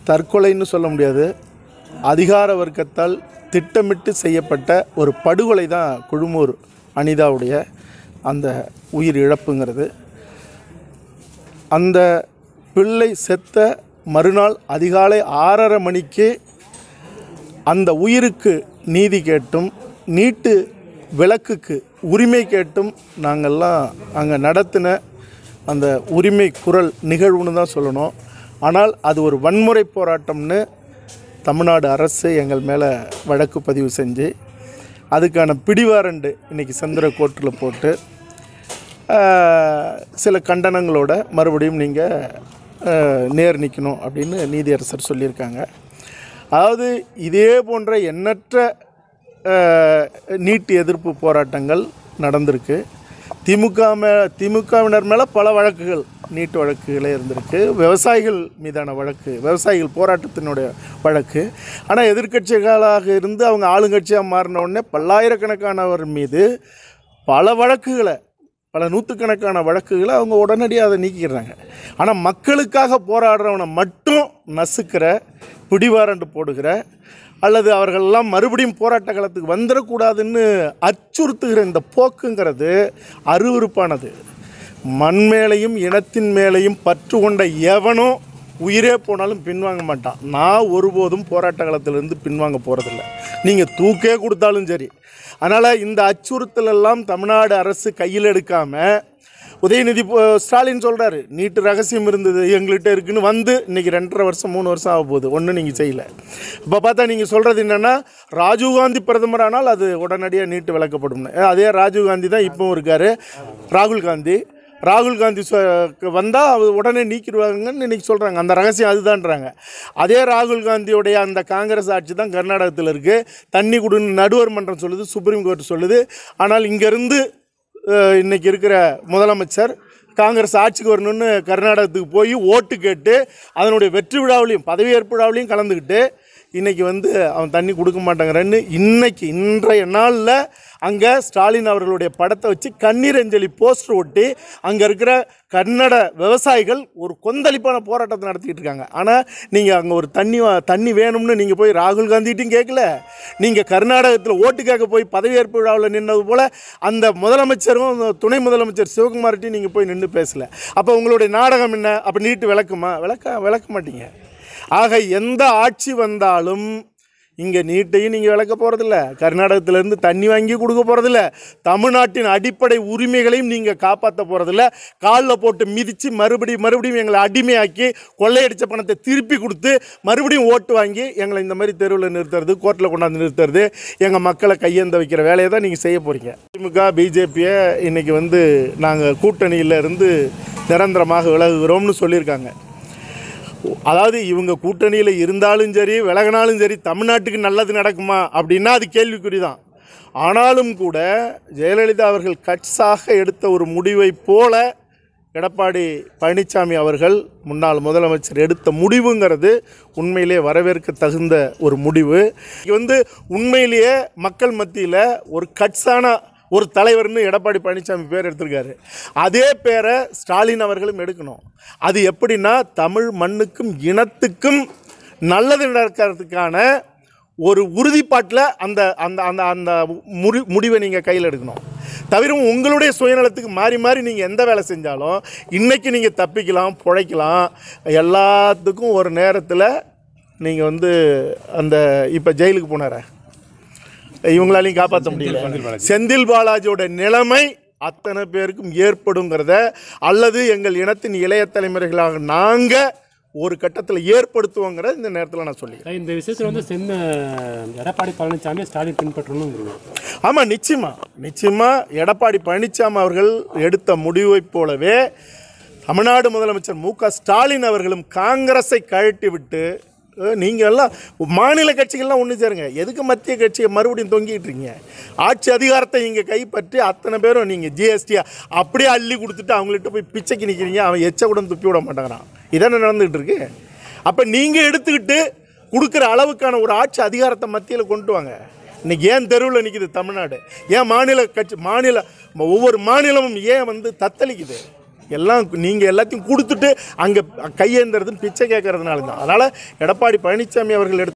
தற்கொலைன்னு சொல்ல முடியாது அதிகார வர்க்கத்தால் திட்டமிட்டு செய்யப்பட்ட ஒரு படுகொலை தான் குழுமூர் அனிதாவுடைய அந்த உயிர் இழப்புங்கிறது அந்த பிள்ளை செத்த மறுநாள் அதிகாலை ஆறரை மணிக்கு அந்த உயிருக்கு நீதி கேட்டும் நீட்டு விளக்குக்கு உரிமை கேட்டும் நாங்கள்லாம் அங்கே நடத்தின அந்த உரிமை குரல் நிகழ்வுன்னு தான் சொல்லணும் ஆனால் அது ஒரு வன்முறை போராட்டம்னு தமிழ்நாடு அரசு எங்கள் மேலே வழக்கு பதிவு செஞ்சு அதுக்கான பிடிவாரண்டு இன்றைக்கி சந்திர கோர்ட்டில் போட்டு ஆஹ், சில கண்டனங்களோட மறுபடியும் நீங்கள் நேர் நிற்கணும் அப்படின்னு நீதியரசர் சொல்லியிருக்காங்க அதாவது இதே போன்ற எண்ணற்ற ஆஹ், நீட் எதிர்ப்பு போராட்டங்கள் நடந்திருக்கு திமுக மே திமுகவினர் மேலே பல வழக்குகள் நீட் வழக்குகளே இருந்திருக்கு விவசாயிகள் மீதான வழக்கு விவசாயிகள் போராட்டத்தினுடைய வழக்கு ஆனால் எதிர்க்கட்சிகளாக இருந்து அவங்க ஆளுங்கட்சியாக மாறின உடனே பல்லாயிரக்கணக்கானவர் மீது பல வழக்குகளை பல நூற்றுக்கணக்கான வழக்குகளை அவங்க உடனடியாக அதை நீக்கிடுறாங்க ஆனால் மக்களுக்காக போராடுறவனை மட்டும் நசுக்கிற பிடிவாரண்டு போடுகிற அல்லது அவர்களெல்லாம் மறுபடியும் போராட்ட களத்துக்கு வந்துடக்கூடாதுன்னு அச்சுறுத்துகிற இந்த போக்குங்கிறது அருவருப்பானது மண் மேலையும் இனத்தின் மேலையும் பற்று கொண்ட எவனும் உயிரே போனாலும் பின்வாங்க மாட்டான் நான் ஒருபோதும் போராட்ட களத்திலிருந்து பின்வாங்க போகிறதில்ல நீங்கள் தூக்கே கொடுத்தாலும் சரி அதனால் இந்த அச்சுறுத்தல் எல்லாம் தமிழ்நாடு அரசு கையில் எடுக்காமல் உதயநிதி இப்போ ஸ்டாலின் சொல்கிறாரு நீட்டு ரகசியம் இருந்தது எங்கள்கிட்ட இருக்குன்னு வந்து இன்றைக்கி ரெண்டரை வருஷம் மூணு வருஷம் ஆக போகுது ஒன்றும் நீங்கள் செய்யலை இப்போ பார்த்தா நீங்கள் சொல்கிறது என்னென்னா ராஜீவ்காந்தி பிரதமர் ஆனால் அது உடனடியாக நீட்டு விளக்கப்படும்னு அதே ராஜீவ்காந்தி தான் இப்போவும் இருக்கார் ராகுல் காந்தி ராகுல் காந்தி வந்தால் அவர் உடனே நீக்கிடுவாங்கன்னு இன்னைக்கு சொல்கிறாங்க அந்த ரகசியம் அதுதான்றாங்க அதே ராகுல் காந்தியோடைய அந்த காங்கிரஸ் ஆட்சி தான் கர்நாடகத்தில் இருக்குது தண்ணி கொடுன்னு நடுவர் மன்றம் சொல்லுது சுப்ரீம் கோர்ட் சொல்லுது ஆனால் இங்கேருந்து இன்னைக்கு இருக்கிற முதலமைச்சர் காங்கிரஸ் ஆட்சிக்கு வரணும்னு கர்நாடகத்துக்கு போய் ஓட்டு கேட்டு அதனுடைய வெற்றி விழாவிலையும் பதவியேற்பு விழாவிலையும் கலந்துக்கிட்டு இன்னைக்கு வந்து அவன் தண்ணி கொடுக்க மாட்டேங்கிறன்னு இன்னைக்கு இன்றைய நாளில் அங்கே ஸ்டாலின் அவர்களுடைய படத்தை வச்சு கண்ணீர் அஞ்சலி போஸ்டர் ஒட்டி அங்கே இருக்கிற கன்னட விவசாயிகள் ஒரு கொந்தளிப்பான போராட்டத்தை நடத்திக்கிட்டு இருக்காங்க ஆனால் நீங்கள் அங்கே ஒரு தண்ணி வா- தண்ணி வேணும்னு நீங்கள் போய் ராகுல் காந்திகிட்டையும் கேட்கல நீங்கள் கர்நாடகத்தில் ஓட்டு கேட்க போய் பதவியேற்பு விழாவில் நின்னது போல் அந்த முதலமைச்சரும் அந்த துணை முதலமைச்சர் சிவகுமார்கிட்டையும் நீங்கள் போய் நின்று பேசல அப்போ உங்களுடைய நாடகம் என்ன அப்போ நீட்டு விளக்குமா விளக்க விளக்க மாட்டீங்க ஆக எந்த ஆட்சி வந்தாலும் இங்கே நீட்டையும் நீங்கள் விளக்க போகிறதில்ல கர்நாடகத்திலேருந்து தண்ணி வாங்கி கொடுக்க போகிறதில்ல தமிழ்நாட்டின் அடிப்படை உரிமைகளையும் நீங்கள் காப்பாற்ற போகிறதில்ல காலில் போட்டு மிதித்து மறுபடியும் மறுபடியும் எங்களை அடிமையாக்கி கொள்ளையடித்த பணத்தை திருப்பி கொடுத்து மறுபடியும் ஓட்டு வாங்கி எங்களை இந்த மாதிரி தெருவில் நிறுத்துறது கோர்ட்டில் கொண்டாந்து நிறுத்துறது எங்கள் மக்களை கையேந்த வைக்கிற வேலையை தான் நீங்கள் செய்ய போகிறீங்க திமுக பிஜேபியை இன்றைக்கி வந்து நாங்கள் கூட்டணியில் இருந்து நிரந்தரமாக விலகுகிறோம்னு சொல்லியிருக்காங்க அதாவது இவங்க கூட்டணியில் இருந்தாலும் சரி விலகினாலும் சரி தமிழ்நாட்டுக்கு நல்லது நடக்குமா அப்படின்னா அது கேள்விக்குறி தான் ஆனாலும் கூட ஜெயலலிதா அவர்கள் கட்ஸாக எடுத்த ஒரு முடிவை போல எடப்பாடி பழனிசாமி அவர்கள் முன்னாள் முதலமைச்சர் எடுத்த முடிவுங்கிறது உண்மையிலே வரவேற்க தகுந்த ஒரு முடிவு இது வந்து உண்மையிலேயே மக்கள் மத்தியில் ஒரு கட்ஸான ஒரு தலைவர்னு எடப்பாடி பழனிசாமி பேர் எடுத்திருக்காரு அதே பேரை ஸ்டாலின் அவர்களும் எடுக்கணும் அது எப்படின்னா தமிழ் மண்ணுக்கும் இனத்துக்கும் நல்லது நடக்கிறதுக்கான ஒரு உறுதிப்பாட்டில் அந்த அந்த அந்த அந்த முடி முடிவை நீங்கள் கையில் எடுக்கணும் தவிர உங்களுடைய சுயநலத்துக்கு மாறி மாறி நீங்கள் எந்த வேலை செஞ்சாலும் இன்றைக்கி நீங்கள் தப்பிக்கலாம் பிழைக்கலாம் எல்லாத்துக்கும் ஒரு நேரத்தில் நீங்கள் வந்து அந்த இப்போ ஜெயிலுக்கு போனார இவங்களாலையும் காப்பாற்ற முடியல செந்தில் பாலாஜியோட நிலைமை அத்தனை பேருக்கும் ஏற்படுங்கிறத அல்லது எங்கள் இனத்தின் இளைய தலைமுறைகளாக நாங்கள் ஒரு கட்டத்தில் ஏற்படுத்துவோங்கிறத இந்த நேரத்தில் நான் சொல்லி இந்த விஷயத்தில் வந்து சென்ன எடப்பாடி பழனிசாமி ஸ்டாலின் பின்பற்றணுங்கிறீங்க ஆமாம் நிச்சயமா நிச்சயமா எடப்பாடி பழனிசாமி அவர்கள் எடுத்த முடிவைப் போலவே தமிழ்நாடு முதலமைச்சர் மு க ஸ்டாலின் அவர்களும் காங்கிரஸை கழட்டி விட்டு அஹ், நீங்க எல்லாம் மாநில கட்சிகள்லாம் ஒன்று சேருங்க எதுக்கு மத்திய கட்சியை மறுபடியும் தொங்கிட்டு இருக்கீங்க ஆட்சி அதிகாரத்தை இங்கே கைப்பற்றி அத்தனை பேரும் நீங்கள் ஜிஎஸ்டியை அப்படியே அள்ளி கொடுத்துட்டு அவங்கள்ட்ட போய் பிச்சைக்கு நிற்கிறீங்க அவன் எச்ச கூட துப்பி விட மாட்டேங்கிறான் இதானே நடந்துகிட்டு இருக்கு அப்போ நீங்கள் எடுத்துக்கிட்டு கொடுக்குற அளவுக்கான ஒரு ஆட்சி அதிகாரத்தை மத்தியில் கொண்டு வாங்க இன்னைக்கு ஏன் தெருவில் நிற்கிது தமிழ்நாடு ஏன் மாநில கட்சி மாநில ஒவ்வொரு மாநிலமும் ஏன் வந்து தத்தளிக்குது எல்லாம் நீங்கள் எல்லாத்தையும் கொடுத்துட்டு அங்கே கையேந்துறது பிச்சை கேட்கறதுனால தான் அதனால் எடப்பாடி பழனிசாமி அவர்கள் எடுத்த